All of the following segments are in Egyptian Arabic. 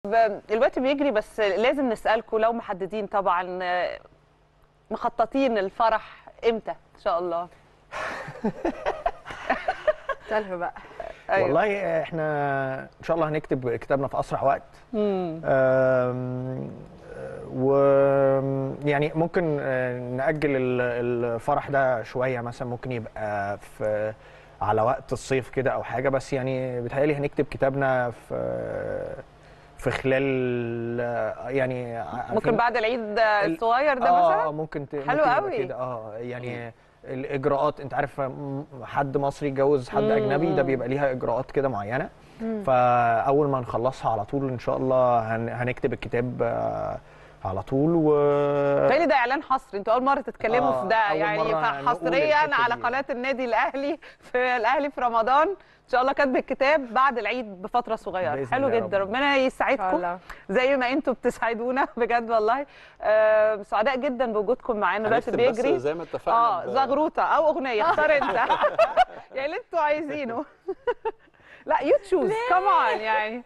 الوقت بيجري بس لازم نسألكم لو محددين طبعا آه، مخططين الفرح امتى ان شاء الله سالفه بقى أيوة. والله احنا ان شاء الله هنكتب كتابنا في اسرع وقت مم. آم، و يعني ممكن آه، نأجل ال- الفرح ده شوية مثلا ممكن يبقى في على وقت الصيف كده أو حاجة بس يعني بيتهيألي هنكتب كتابنا في في خلال آه، يعني عارفين- ممكن بعد العيد الصغير ده اه مثلا ممكن ت... حلو ممكن يبقى قوي. كده اه يعني الاجراءات انت عارف م- حد مصري يتجوز حد مم. اجنبي ده بيبقى ليها اجراءات كده معينه فاول ما نخلصها على طول ان شاء الله هن... هنكتب الكتاب آه، على طول و تهيألي ده اعلان حصري انتوا اول مره تتكلموا آه، في ده أول يعني مرة نقول حصريا الحتة على دي. قناه النادي الاهلي في الاهلي في رمضان ان شاء الله كاتب الكتاب بعد العيد بفتره صغيره بإذن حلو الله يا جدا رب. ربنا ان شاء يسعدكم الله زي ما انتوا بتسعدونا بجد والله آه سعداء جدا بوجودكم معانا الوقت هنختم بس بيجري زي ما اتفقنا اه ب- زغروطه او اغنيه اختار انت يعني اللي انتوا عايزينه لا يو تشوز كمان يعني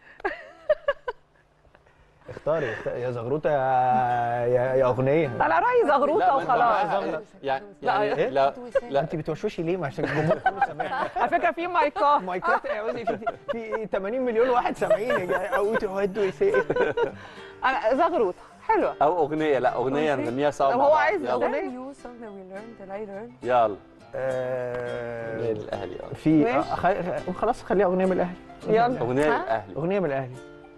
اختاري اخت- يا زغروطه يا يا, يا اغنيه انا رايي زغروطه لا ما أنت وخلاص معاها. يعني لا، يعني إيه؟ لا لا انت بتوشوشي ليه ما عشان الجمهور كله سامعنا على فكره في مايكات مايكات يعني في في 80 مليون واحد سامعين او تهدوا يسيء انا زغروطه حلوه او اغنيه لا اغنيه نغنيها سوا طب مع هو بعض. عايز يلا. أغنية؟ you song that we learned that I learned يلا آه، اغنيه للاهلي آه. في ماشي. آه، خ- خلاص خليها اغنيه من الاهلي يلا اغنيه ها؟ للاهلي اغنيه من الاهلي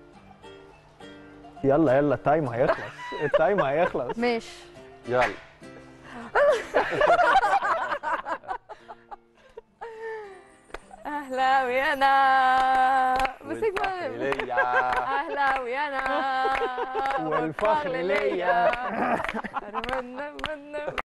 يلا يلا التايم هيخلص التايم هيخلص ماشي يلا اهلاوي انا مسك والفخر ما- ليا اهلاوي انا والفخر ليا. أتمنى- أتمنى